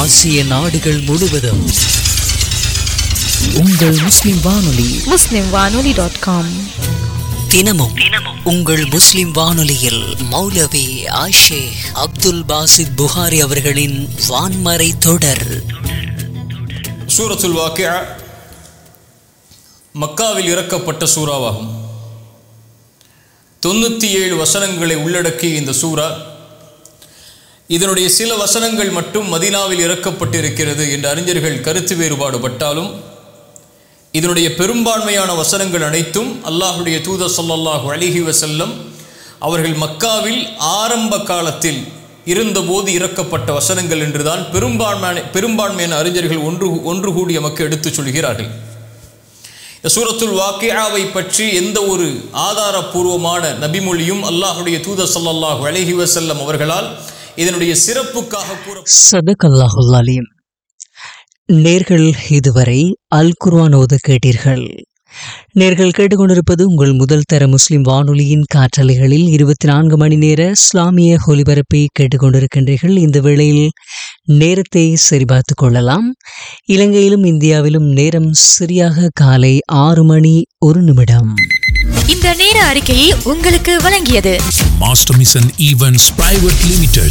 ஆசிய நாடுகள் முழுவதும் உங்கள் முஸ்லிம் வானொலி muslimwanoli.com தினமும் உங்கள் முஸ்லிம் வானொலியில் மௌலவி ஆஷேக் அப்துல் பாசித் புகாரி அவர்களின் வான்மறை தொடர் சூரத்துல் வாக்கியா மக்காவில் இறக்கப்பட்ட சூறாவாகும் தொண்ணூற்றி ஏழு வசனங்களை உள்ளடக்கிய இந்த சூரா இதனுடைய சில வசனங்கள் மட்டும் மதீனாவில் இறக்கப்பட்டிருக்கிறது என்று அறிஞர்கள் கருத்து வேறுபாடுபட்டாலும் இதனுடைய பெரும்பான்மையான வசனங்கள் அனைத்தும் அல்லாஹுடைய தூதர் ஸல்லல்லாஹு அலைஹி வஸல்லம் அவர்கள் மக்காவில் ஆரம்ப காலத்தில் இருந்தபோது இறக்கப்பட்ட வசனங்கள் என்றுதான் பெரும்பான்மையான பெரும்பான்மையான அறிஞர்கள் ஒன்று ஒன்று கூடி நமக்கு எடுத்துச் சொல்கிறார்கள் இந்த சூரத்துல் வாக்கியாவை பற்றி எந்த ஒரு ஆதாரபூர்வமான நபிமொழியும் அல்லாஹுடைய தூதர் ஸல்லல்லாஹு அலைஹி வஸல்லம் அவர்களால் இதனுடைய சிறப்புக்காக கூற சதகல்லாஹுல் அலீம் நேர்கள் இதுவரை அல் குர்ஆன் ஓத கேட்டீர்கள் நேர்கள் கேட்டுக்கொண்டிருப்பது உங்கள் முதல் தர முஸ்லிம் வானொலியின் காற்றலைகளில் இருபத்தி நான்கு மணி நேர இஸ்லாமிய ஒலிபரப்பை கேட்டுக்கொண்டிருக்கின்றீர்கள் இந்த வேளையில் நேரத்தை சரிபார்த்து கொள்ளலாம் இலங்கையிலும் இந்தியாவிலும் நேரம் சரியாக காலை ஆறு மணி ஒரு நிமிடம் இந்த நேர அறிக்கையை உங்களுக்கு வழங்கியது Master Mission Events Private Limited.